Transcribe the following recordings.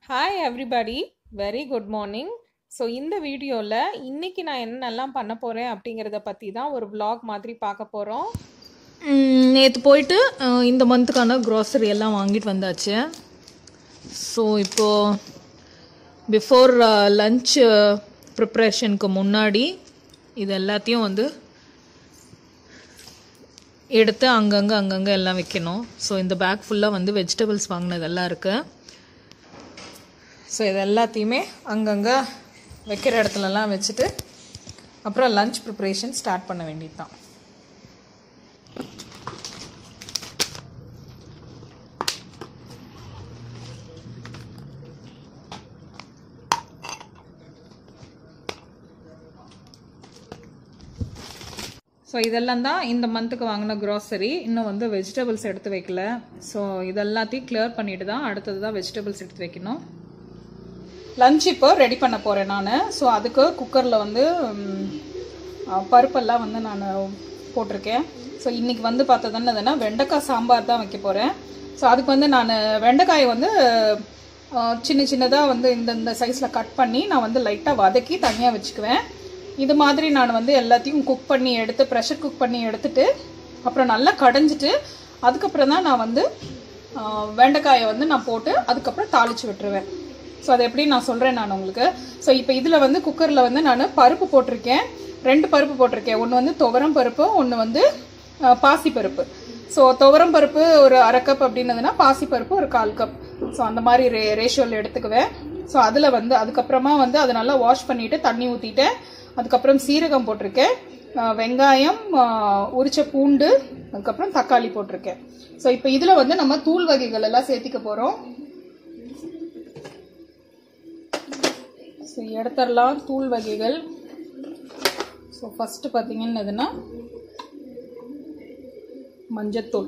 hi everybody very good morning so இந்த வீடியோவில் இன்னைக்கு நான் என்னெல்லாம் பண்ண போகிறேன் அப்படிங்கிறத பற்றி தான் ஒரு vlog மாதிரி பார்க்க போகிறோம் நேற்று போயிட்டு அஹ், இந்த மந்த்துக்கான க்ராசரி எல்லாம் வாங்கிட்டு வந்தாச்சு ஸோ இப்போது பிஃபோர் லஞ்ச் ப்ரிப்ரேஷனுக்கு முன்னாடி இது எல்லாத்தையும் வந்து எடுத்து அங்கங்கே அங்கங்கே எல்லாம் வைக்கணும் ஸோ இந்த பேக் ஃபுல்லாக வந்து வெஜிடபிள்ஸ் வாங்கினதெல்லாம் இருக்குது ஸோ இது எல்லாத்தையுமே அங்கங்கே வைக்கிற இடத்துலலாம் வச்சுட்டு அப்புறம் லஞ்ச் ப்ரிப்ரேஷன் ஸ்டார்ட் பண்ண வேண்டியது தான் ஸோ இதெல்லாம் தான் இந்த மந்த்துக்கு வாங்கின க்ராசரி இன்னும் வந்து வெஜிடபிள்ஸ் எடுத்து வைக்கல ஸோ இதெல்லாத்தையும் கிளியர் பண்ணிட்டு தான் அடுத்தது தான் வெஜிடபிள்ஸ் எடுத்து வைக்கணும் லஞ்ச் இப்போ ரெடி பண்ண போகிறேன் நான் ஸோ அதுக்கு குக்கரில் வந்து ம், ஆ, பருப்பெல்லாம் வந்து நான் போட்டிருக்கேன் ஸோ இன்றைக்கி வந்து பார்த்தது என்னதுன்னா வெண்டைக்காய் சாம்பார் தான் வைக்க போகிறேன் ஸோ அதுக்கு வந்து நான் வெண்டைக்காயை வந்து ஆ, சின்ன சின்னதாக வந்து இந்த இந்த சைஸில் கட் பண்ணி நான் வந்து லைட்டாக வதக்கி தனியாக வச்சுக்குவேன் இது மாதிரி நான் வந்து எல்லாத்தையும் குக் பண்ணி எடுத்து ப்ரெஷர் குக் பண்ணி எடுத்துட்டு அப்புறம் நல்லா கடைஞ்சிட்டு அதுக்கப்புறம் தான் நான் வந்து ஆ, வெண்டைக்காயை வந்து நான் போட்டு அதுக்கப்புறம் தாளித்து விட்டுருவேன் ஸோ அது எப்படி நான் சொல்கிறேன் நான் உங்களுக்கு ஸோ இப்போ இதில் வந்து குக்கரில் வந்து நான் பருப்பு போட்டிருக்கேன் ரெண்டு பருப்பு போட்டிருக்கேன் ஒன்று வந்து துவரம் பருப்பு ஒன்று வந்து அஹ், பாசி பருப்பு ஸோ துவரம் பருப்பு ஒரு அரை கப் அப்படின்னதுன்னா பாசி பருப்பு ஒரு கால் கப் ஸோ அந்த மாதிரி ரே ரேஷியோவில் எடுத்துக்குவேன் ஸோ அதில் வந்து அதுக்கப்புறமா வந்து அதை நல்லா வாஷ் பண்ணிவிட்டு தண்ணி ஊற்றிட்டேன் அதுக்கப்புறம் சீரகம் போட்டிருக்கேன் அஹ், வெங்காயம் அஹ், உரிச்ச பூண்டு அதுக்கப்புறம் தக்காளி போட்டிருக்கேன் ஸோ இப்போ இதில் வந்து நம்ம தூள் வகைகள் எல்லாம் சேர்த்திக்க போகிறோம் ஸோ எடுத்துடலாம் தூள் வகைகள் ஸோ ஃபஸ்ட்டு பார்த்தீங்கன்னதுன்னா மஞ்சத்தூள்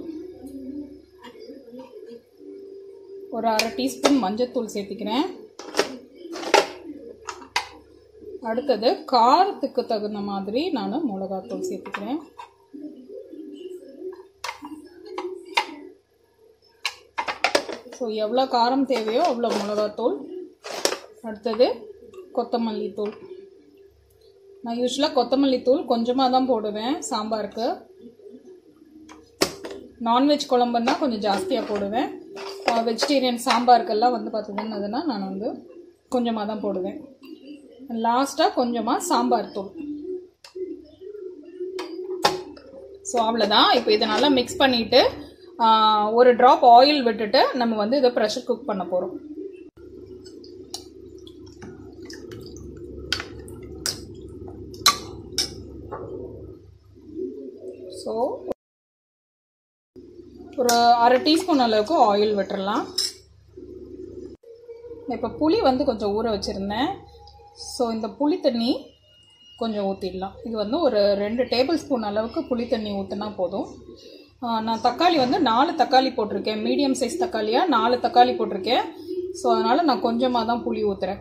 ஒரு அரை டீஸ்பூன் மஞ்சத்தூள் சேர்த்திக்கிறேன் அடுத்தது காரத்துக்கு தகுந்த மாதிரி நான் மிளகாத்தூள் சேர்த்துக்கிறேன் ஸோ எவ்வளோ காரம் தேவையோ அவ்வளோ மிளகாத்தூள் அடுத்தது கொத்தமல்லி தூள் நான் யூஸ்வலாக கொத்தமல்லி தூள் கொஞ்சமாக தான் போடுவேன் சாம்பாருக்கு நான்வெஜ் குழம்புன்னா கொஞ்சம் ஜாஸ்தியாக போடுவேன் வெஜிடேரியன் சாம்பாருக்கெல்லாம் வந்து பார்த்தீங்கன்னா நான் வந்து கொஞ்சமாக தான் போடுவேன் லாஸ்ட்டாக கொஞ்சமாக சாம்பார் தூள் ஸோ அவ்வளோதான் இப்போ இதை நல்லா மிக்ஸ் பண்ணிவிட்டு ஒரு ட்ராப் ஆயில் விட்டுட்டு நம்ம வந்து இதை ப்ரெஷர் குக் பண்ண போகிறோம் ஸோ ஒரு அரை டீஸ்பூன் அளவுக்கு ஆயில் விட்டுறலாம் இப்போ புளி வந்து கொஞ்சம் ஊற வச்சுருந்தேன் ஸோ இந்த புளி தண்ணி கொஞ்சம் ஊற்றிடலாம் இது வந்து ஒரு ரெண்டு டேபிள் ஸ்பூன் அளவுக்கு புளி தண்ணி ஊற்றினா போதும் ஆ, நான் தக்காளி வந்து நாலு தக்காளி போட்டிருக்கேன் மீடியம் சைஸ் தக்காளியாக நாலு தக்காளி போட்டிருக்கேன் ஸோ அதனால் நான் கொஞ்சமாக தான் புளி ஊற்றுறேன்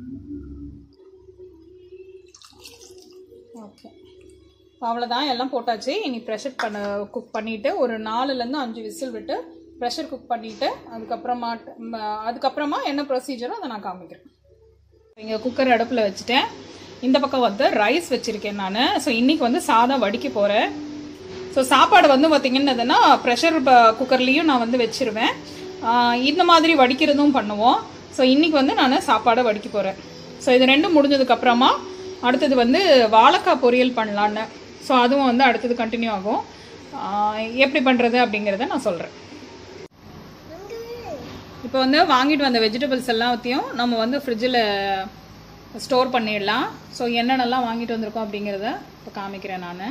ஓகே அவ்வளோதான் எல்லாம் போட்டாச்சு இனி ப்ரெஷர் பண்ண குக் பண்ணிவிட்டு ஒரு நாலுலேருந்து அஞ்சு விசில் விட்டு ப்ரெஷர் குக் பண்ணிவிட்டு அதுக்கப்புறமா ம, அதுக்கப்புறமா என்ன ப்ரொசீஜரோ அதை நான் காமிக்கிறேன் இங்கே குக்கர் அடுப்பில் வச்சுட்டேன் இந்த பக்கம் வந்து ரைஸ் வச்சுருக்கேன் நான் ஸோ இன்றைக்கி வந்து சாதம் வடிக்க போகிறேன் ஸோ சாப்பாடு வந்து பார்த்திங்கன்னா ப்ரெஷர் குக்கர்லேயும் நான் வந்து வச்சிருவேன் ஆஹ் இந்த மாதிரி வடிக்கிறதும் பண்ணுவோம் ஸோ இன்றைக்கி வந்து நான் சாப்பாடை வடிக்க போகிறேன் ஸோ இது ரெண்டும் முடிஞ்சதுக்கப்புறமா அடுத்தது வந்து வாழைக்காய் பொரியல் பண்ணலான்னு ஸோ அதுவும் வந்து அடுத்தது கண்டினியூ ஆகும் ஆஹ் எப்படி பண்ணுறது அப்படிங்கிறத நான் சொல்கிறேன் இப்போ வந்து வாங்கிட்டு வந்த வெஜிடபிள்ஸ் எல்லாத்தையும் நம்ம வந்து ஃப்ரிட்ஜில் ஸ்டோர் பண்ணிடலாம் ஸோ என்னென்னலாம் வாங்கிட்டு வந்திருக்கோம் அப்படிங்கிறத இப்போ காமிக்கிறேன் நான்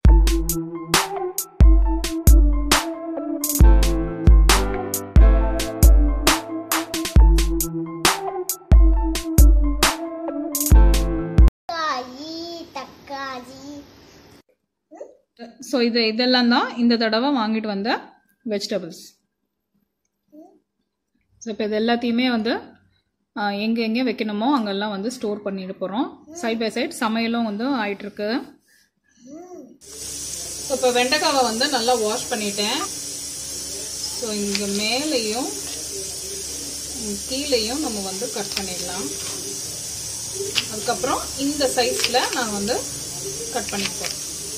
தக்காளி தக்காளி ஸோ இது இதெல்லாம் தான் இந்த தடவை வாங்கிட்டு வந்த வெஜிடபிள்ஸ் ஸோ இப்போ இது எல்லாத்தையுமே வந்து எங்கே எங்கே வைக்கணுமோ அங்கெல்லாம் வந்து ஸ்டோர் பண்ணிட்டு போகிறோம் சைட் பை சைட் சமையலும் வந்து ஆயிட்டிருக்கு இப்போ வெண்டைக்காவை வந்து நல்லா வாஷ் பண்ணிட்டேன் ஸோ இங்கே மேலேயும் கீழேயும் நம்ம வந்து கட் பண்ணிடலாம் அதுக்கப்புறம் இந்த சைஸில் நான் வந்து கட் பண்ணிப்போம்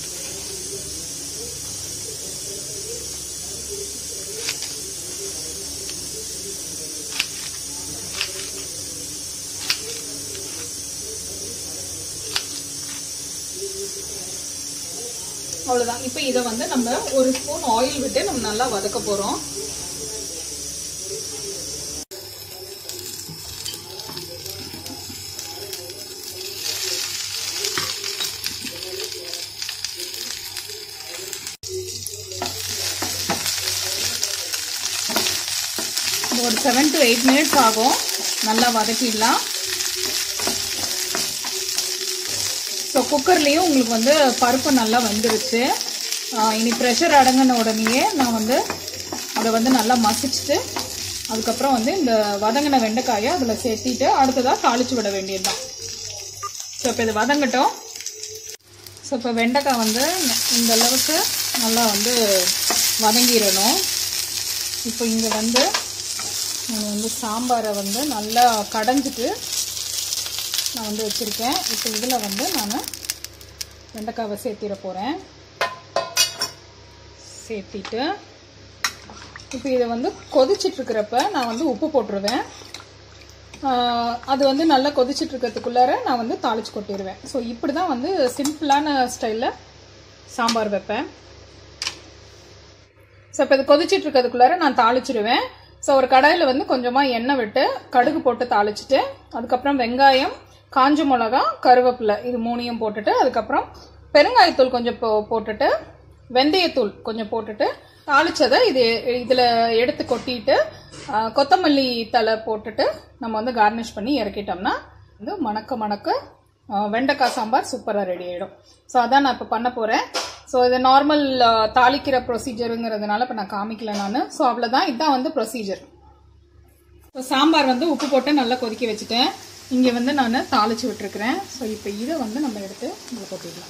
அவ்வளோதான் இப்போ இதை வந்து நம்ம ஒரு ஸ்பூன் ஆயில் விட்டு நம்ம நல்லா வதக்க போகிறோம் ஒரு செவன் டு எயிட் மினிட்ஸ் ஆகும் நல்லா வதக்கிடலாம் ஸோ குக்கர்லேயும் உங்களுக்கு வந்து பருப்பு நல்லா வந்துருச்சு ஆஹ் இனி ப்ரெஷர் அடங்கின உடனேயே நான் வந்து அதை வந்து நல்லா மசிச்சுட்டு அதுக்கப்புறம் வந்து இந்த வதங்கின வெண்டைக்காயை அதில் சேர்த்திட்டு அடுத்ததாக தாளிச்சு விட வேண்டியதுதான் ஸோ இப்போ இது வதங்கட்டும் ஸோ இப்போ வெண்டைக்காய் வந்து இந்த அளவுக்கு நல்லா வந்து வதங்கிடணும் இப்போ இங்கே வந்து நான் வந்து சாம்பாரை வந்து நல்லா கடைஞ்சிட்டு நான் வந்து வச்சுருக்கேன் இப்போ இதில் வந்து நான் வெண்டைக்காவை சேர்த்திட போகிறேன் சேர்த்திட்டு இப்போ இதை வந்து கொதிச்சிட்ருக்கிறப்ப நான் வந்து உப்பு போட்டுருவேன் ஆஹ் அது வந்து நல்லா கொதிச்சிட்டு இருக்கிறதுக்குள்ளார நான் வந்து தாளிச்சு கொட்டிடுவேன் ஸோ இப்படி தான் வந்து சிம்பிளான ஸ்டைலில் சாம்பார் வைப்பேன் ஸோ இப்போ இது கொதிச்சிட்டு இருக்கிறதுக்குள்ளார நான் தாளிச்சிடுவேன் ஸோ ஒரு கடாயில் வந்து கொஞ்சமாக எண்ணெய் விட்டு கடுகு போட்டு தாளிச்சிட்டு அதுக்கப்புறம் வெங்காயம் காஞ்ச மிளகா கருவேப்பிலை இது மூணையும் போட்டுட்டு அதுக்கப்புறம் பெருங்காயத்தூள் கொஞ்சம் போ போட்டுட்டு வெந்தயத்தூள் கொஞ்சம் போட்டுட்டு தாளிச்சதை இது இதில் எடுத்து கொட்டிட்டு ஆ, கொத்தமல்லி தலை போட்டுட்டு நம்ம வந்து கார்னிஷ் பண்ணி இறக்கிட்டோம்னா வந்து மணக்க மணக்க ஆ, வெண்டைக்காய் சாம்பார் சூப்பராக ரெடி ஆகிடும் ஸோ அதான் நான் இப்போ பண்ண போகிறேன் ஸோ இது நார்மல் தாளிக்கிற ப்ரொசீஜருங்கிறதுனால இப்போ நான் காமிக்கல நான் ஸோ அவ்வளோதான் இதுதான் வந்து ப்ரொசீஜர் ஸோ சாம்பார் வந்து உப்பு போட்டு நல்லா கொதிக்க வச்சுட்டேன் இங்கே வந்து நான் தாளிச்சு விட்டுருக்கிறேன் ஸோ இப்போ இதை வந்து நம்ம எடுத்து இதில் கொட்டிடலாம்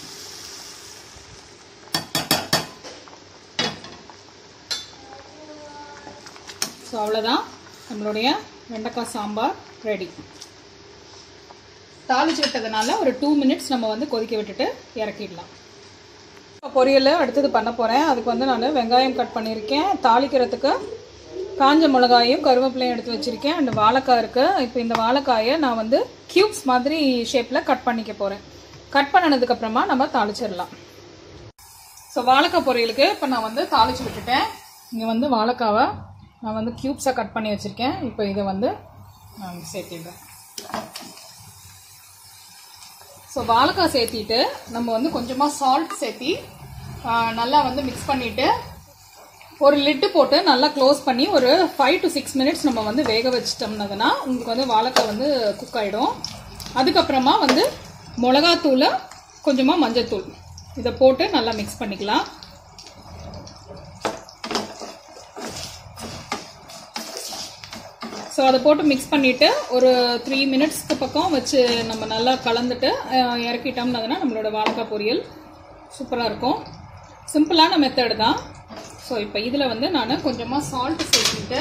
ஸோ அவ்வளோதான் நம்மளுடைய வெண்டைக்காய் சாம்பார் ரெடி தாளிச்சு விட்டதுனால ஒரு டூ மினிட்ஸ் நம்ம வந்து கொதிக்க விட்டுட்டு இறக்கிடலாம் பொரியல் அடுத்தது பண்ண போகிறேன் அதுக்கு வந்து நான் வெங்காயம் கட் பண்ணியிருக்கேன் தாளிக்கிறதுக்கு காஞ்ச மிளகாயும் கருவேப்பிலையும் எடுத்து வச்சுருக்கேன் அண்ட் வாழைக்காய் இருக்குது இப்போ இந்த வாழைக்காயை நான் வந்து க்யூப்ஸ் மாதிரி ஷேப்பில் கட் பண்ணிக்க போகிறேன் கட் பண்ணனதுக்கப்புறமா நம்ம தாளிச்சிடலாம் ஸோ வாழைக்காய் பொரியலுக்கு இப்போ நான் வந்து தாளிச்சு விட்டுட்டேன் இங்கே வந்து வாழைக்காவை நான் வந்து க்யூப்ஸாக கட் பண்ணி வச்சுருக்கேன் இப்போ இதை வந்து நான் சேர்த்திடுறேன் ஸோ வாழைக்காய் சேர்த்திட்டு நம்ம வந்து கொஞ்சமாக சால்ட் சேர்த்தி ஆ, நல்லா வந்து மிக்ஸ் பண்ணிவிட்டு ஒரு லிட்டு போட்டு நல்லா க்ளோஸ் பண்ணி ஒரு ஃபைவ் டு சிக்ஸ் மினிட்ஸ் நம்ம வந்து வேக வச்சிட்டோம்னதுன்னா உங்களுக்கு வந்து வாழைக்காய் வந்து குக் ஆகிடும் அதுக்கப்புறமா வந்து மிளகாத்தூள் கொஞ்சமாக மஞ்சத்தூள் இதை போட்டு நல்லா மிக்ஸ் பண்ணிக்கலாம் ஸோ அதை போட்டு மிக்ஸ் பண்ணிவிட்டு ஒரு த்ரீ மினிட்ஸ்க்கு பக்கம் வச்சு நம்ம நல்லா கலந்துட்டு அஹ், இறக்கிட்டோம்னதுன்னா நம்மளோட வாழைக்காய் பொரியல் சூப்பராக இருக்கும் சிம்பிளான மெத்தடு தான் ஸோ இப்போ இதில் வந்து நான் கொஞ்சமாக சால்ட் சேர்த்துட்டு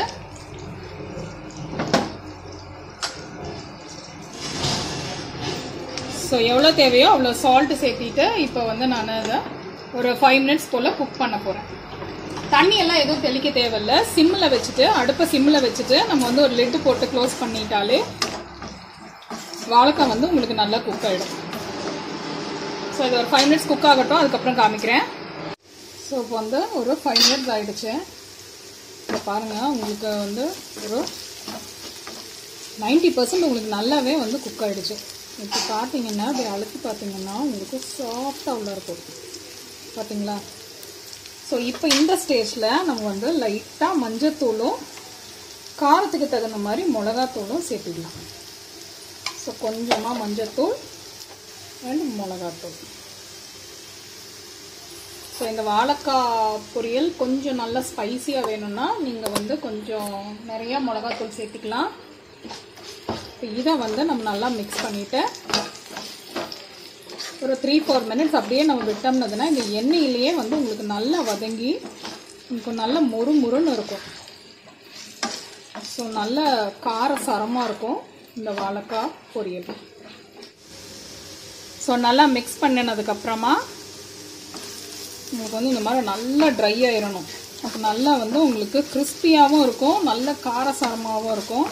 ஸோ எவ்வளோ தேவையோ அவ்வளோ சால்ட்டு சேர்த்திட்டு இப்போ வந்து நான் அதை ஒரு ஃபைவ் மினிட்ஸ் போல் குக் பண்ண போகிறேன் தண்ணி எல்லாம் எதுவும் தெளிக்க தேவையில்ல சிம்மில் வச்சுட்டு அடுப்பை சிம்மில் வச்சுட்டு நம்ம வந்து ஒரு லிட்டு போட்டு க்ளோஸ் பண்ணிட்டாலே வாழைக்காய் வந்து உங்களுக்கு நல்லா குக் ஆகிடும் ஸோ இது ஒரு ஃபைவ் மினிட்ஸ் குக் ஆகட்டும் அதுக்கப்புறம் காமிக்கிறேன் ஸோ இப்போ வந்து ஒரு ஃபைவ் மினிட்ஸ் ஆகிடுச்சு இப்போ பாருங்கள் உங்களுக்கு வந்து ஒரு நைன்ட்டி பர்சன்ட் உங்களுக்கு நல்லாவே வந்து குக் ஆகிடுச்சு இப்போ பார்த்தீங்கன்னா இப்படி அழுத்தி பார்த்தீங்கன்னா உங்களுக்கு சாஃப்டாக உள்ள இருக்கும் பார்த்தீங்களா ஸோ இப்போ இந்த ஸ்டேஜில் நம்ம வந்து லைட்டாக மஞ்சத்தூளும் காரத்துக்கு தகுந்த மாதிரி மிளகாத்தூளும் சேர்த்துக்கலாம் ஸோ கொஞ்சமாக மஞ்சத்தூள் அண்ட் மிளகாத்தூள் ஸோ இந்த வாழைக்காய் பொரியல் கொஞ்சம் நல்லா ஸ்பைசியாக வேணும்னா நீங்கள் வந்து கொஞ்சம் நிறையா மிளகாத்தூள் சேர்த்துக்கலாம் இப்போ இதை வந்து நம்ம நல்லா மிக்ஸ் பண்ணிவிட்டு ஒரு த்ரீ ஃபோர் மினிட்ஸ் அப்படியே நம்ம விட்டோம்னதுன்னா இந்த எண்ணெயிலேயே வந்து உங்களுக்கு நல்லா வதங்கி உங்களுக்கு நல்ல மொறு மொறுன்னு இருக்கும் ஸோ நல்ல காரசாரமாக இருக்கும் இந்த வாழைக்காய் பொரியல் ஸோ நல்லா மிக்ஸ் பண்ணினதுக்கப்புறமா உங்களுக்கு வந்து இந்த மாதிரி நல்லா ட்ரை ஆயிடணும் அப்போ நல்லா வந்து உங்களுக்கு கிறிஸ்பியாகவும் இருக்கும் நல்ல காரசாரமாகவும் இருக்கும்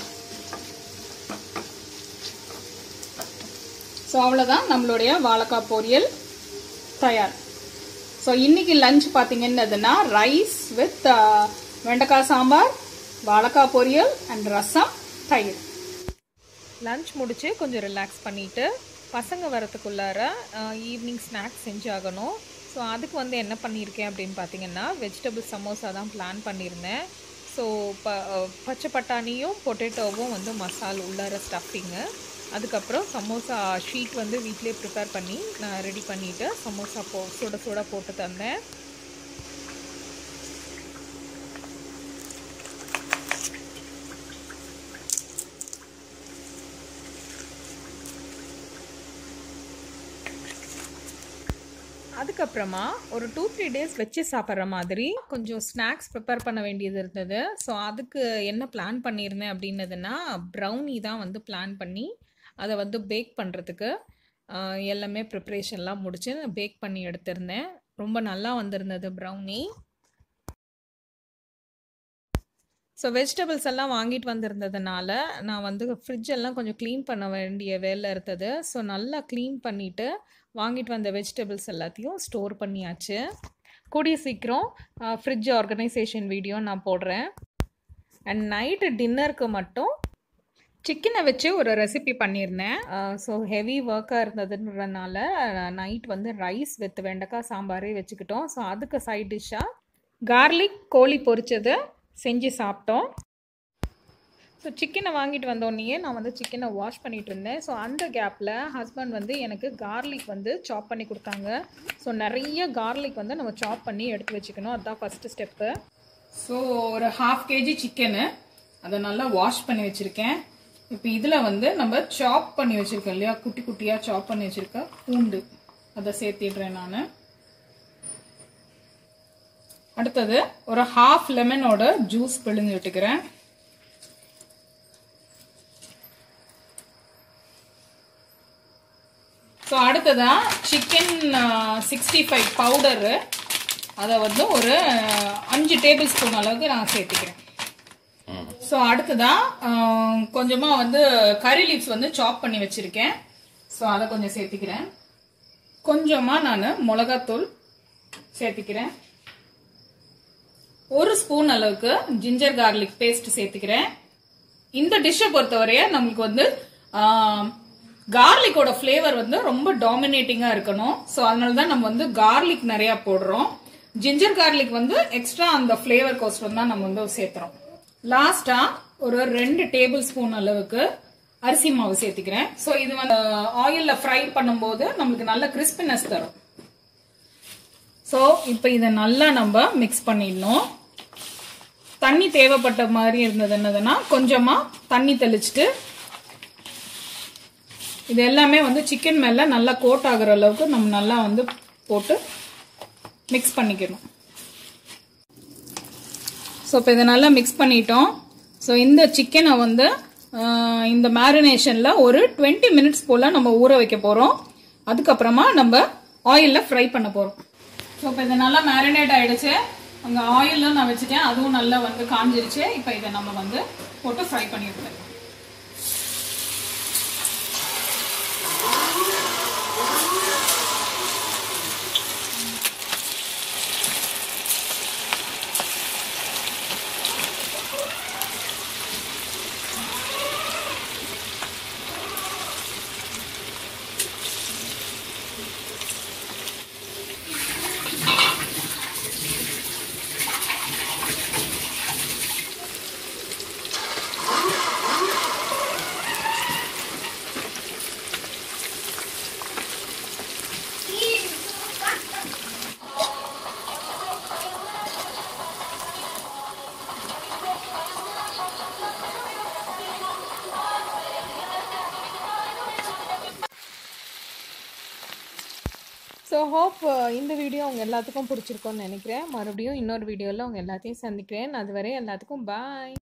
ஸோ அவ்வளோதான் நம்மளுடைய வாழைக்காய் பொரியல் தயார் ஸோ இன்னைக்கு லஞ்ச் பார்த்தீங்கன்னதுன்னா ரைஸ் வித் வெண்டைக்காய் சாம்பார் வாழைக்காய் பொரியல் அண்ட் ரசம் தயிர் லஞ்ச் முடிச்சு கொஞ்சம் ரிலாக்ஸ் பண்ணிட்டு பசங்க வரத்துக்குள்ளார ஈவினிங் ஸ்நாக்ஸ் செஞ்சாகணும் ஸோ அதுக்கு வந்து என்ன பண்ணியிருக்கேன் அப்படின்னு பார்த்தீங்கன்னா வெஜிடபிள் சமோசா தான் பிளான் பண்ணியிருந்தேன் ஸோ ப அஹ், பச்சை பட்டாணியும் பொட்டேட்டோவும் வந்து மசால் உள்ளார ஸ்டஃபிங்கு அதுக்கப்புறம் சமோசா ஷீட் வந்து வீட்டிலே ப்ரிப்பேர் பண்ணி நான் ரெடி பண்ணிவிட்டு சமோசா போ சுட சுட போட்டு தந்தேன் அதுக்கப்புறமா ஒரு டூ த்ரீ டேஸ் வச்சு சாப்பிட்ற மாதிரி கொஞ்சம் ஸ்நாக்ஸ் ப்ரிப்பேர் பண்ண வேண்டியது இருந்தது ஸோ அதுக்கு என்ன பிளான் பண்ணியிருந்தேன் அப்படின்னதுன்னா ப்ரௌனி தான் வந்து பிளான் பண்ணி அதை வந்து பேக் பண்ணுறதுக்கு எல்லாமே ப்ரிப்ரேஷன்லாம் முடிச்சு பேக் பண்ணி எடுத்திருந்தேன் ரொம்ப நல்லா வந்திருந்தது ப்ரௌனி ஸோ வெஜிடபிள்ஸ் எல்லாம் வாங்கிட்டு வந்திருந்ததுனால நான் வந்து ஃப்ரிட்ஜ் எல்லாம் கொஞ்சம் க்ளீன் பண்ண வேண்டிய வேலை இருந்தது ஸோ நல்லா க்ளீன் பண்ணிவிட்டு வாங்கிட்டு வந்த வெஜிடபிள்ஸ் எல்லாத்தையும் ஸ்டோர் பண்ணியாச்சு கூடிய சீக்கிரம் ஃப்ரிட்ஜ் ஆர்கனைசேஷன் வீடியோ நான் போடுறேன் அண்ட் நைட்டு டின்னருக்கு மட்டும் சிக்கனை வச்சு ஒரு ரெசிபி பண்ணியிருந்தேன் ஸோ ஹெவி ஒர்க்காக இருந்ததுன்றனால நைட் வந்து ரைஸ் வித் வெண்டைக்காய் சாம்பாரே வச்சுக்கிட்டோம் ஸோ அதுக்கு சைட் டிஷ்ஷாக கார்லிக் கோழி பொரிச்சது செஞ்சு சாப்பிட்டோம் ஸோ சிக்கனை வாங்கிட்டு வந்தோடனேயே நான் வந்து சிக்கனை வாஷ் பண்ணிட்டு இருந்தேன் ஸோ அந்த கேப்பில் ஹஸ்பண்ட் வந்து எனக்கு கார்லிக் வந்து சாப் பண்ணி கொடுத்தாங்க ஸோ நிறைய கார்லிக் வந்து நம்ம சாப் பண்ணி எடுத்து வச்சுக்கணும் அதுதான் ஃபஸ்ட்டு ஸ்டெப்பு ஸோ ஒரு ஹாஃப் கேஜி சிக்கனு அதை நல்லா வாஷ் பண்ணி வச்சுருக்கேன் இப்போ இதில் வந்து நம்ம சாப் பண்ணி வச்சுருக்கோம் இல்லையா குட்டி குட்டியாக சாப் பண்ணி வச்சுருக்க பூண்டு அதை சேர்த்திடுறேன் நான் அடுத்தது ஒரு ஹாஃப் லெமனோட ஜூஸ் பிழிஞ்சு விட்டுக்கிறேன் ஸோ அடுத்ததா சிக்கன் சிக்ஸ்டி ஃபைவ் பவுடரு அதை வந்து ஒரு அஹ், அஞ்சு டேபிள் ஸ்பூன் அளவுக்கு நான் சேர்த்துக்கிறேன் ஸோ அடுத்ததா அஹ், கொஞ்சமா வந்து கறி லீவ்ஸ் வந்து சாப் பண்ணி வச்சிருக்கேன் ஸோ அதை கொஞ்சம் சேர்த்துக்கிறேன் கொஞ்சமா நான் மிளகாத்தூள் சேர்த்துக்கிறேன் ஒரு ஸ்பூன் அளவுக்கு ஜிஞ்சர் கார்லிக் பேஸ்ட் சேர்த்துக்கிறேன் இந்த டிஷ்ஷை பொறுத்தவரைய நம்மளுக்கு வந்து கார்லிக்கோட ஃப்ளேவர் வந்து ரொம்ப டாமினேட்டிங்காக இருக்கணும் ஸோ அதனால தான் நம்ம வந்து கார்லிக் நிறையா போடுறோம் ஜிஞ்சர் கார்லிக் வந்து எக்ஸ்ட்ரா அந்த ஃப்ளேவர் கோஸ்டம் தான் நம்ம வந்து சேர்த்துறோம் லாஸ்டா ஒரு ரெண்டு டேபிள் ஸ்பூன் அளவுக்கு அரிசி மாவு சேர்த்துக்கிறேன் ஸோ இது வந்து ஆயிலில் ஃப்ரை பண்ணும்போது நம்மளுக்கு நல்ல கிறிஸ்பினஸ் தரும் ஸோ இப்போ இதை நல்லா நம்ம மிக்ஸ் பண்ணிடணும் தண்ணி தேவைப்பட்ட மாதிரி இருந்தது என்னதுன்னா கொஞ்சமா தண்ணி தெளிச்சுட்டு இது எல்லாமே வந்து சிக்கன் மேல நல்லா கோட் ஆகுற அளவுக்கு நம்ம நல்லா வந்து போட்டு மிக்ஸ் பண்ணிக்கணும் ஸோ இப்போ இதை நல்லா மிக்ஸ் பண்ணிட்டோம் ஸோ இந்த சிக்கனை வந்து ஆஹ், இந்த மேரினேஷனில் ஒரு டுவெண்ட்டி மினிட்ஸ் போல் நம்ம ஊற வைக்க போகிறோம் அதுக்கப்புறமா நம்ம ஆயிலில் ஃப்ரை பண்ண போகிறோம் ஸோ இப்போ இது நல்லா மேரினேட் ஆயிடுச்சு அங்கே ஆயிலும் நான் வச்சுட்டேன் அதுவும் நல்லா வந்து காஞ்சிருச்சு இப்போ இதை நம்ம வந்து போட்டு ஃப்ரை பண்ணிடுறேன் ஸோ ஹோப் இந்த வீடியோ உங்கள் எல்லாத்துக்கும் பிடிச்சிருக்கோன்னு நினைக்கிறேன் மறுபடியும் இன்னொரு வீடியோவில் உங்கள் எல்லாத்தையும் சந்திக்கிறேன் அதுவரை எல்லாத்துக்கும் பாய்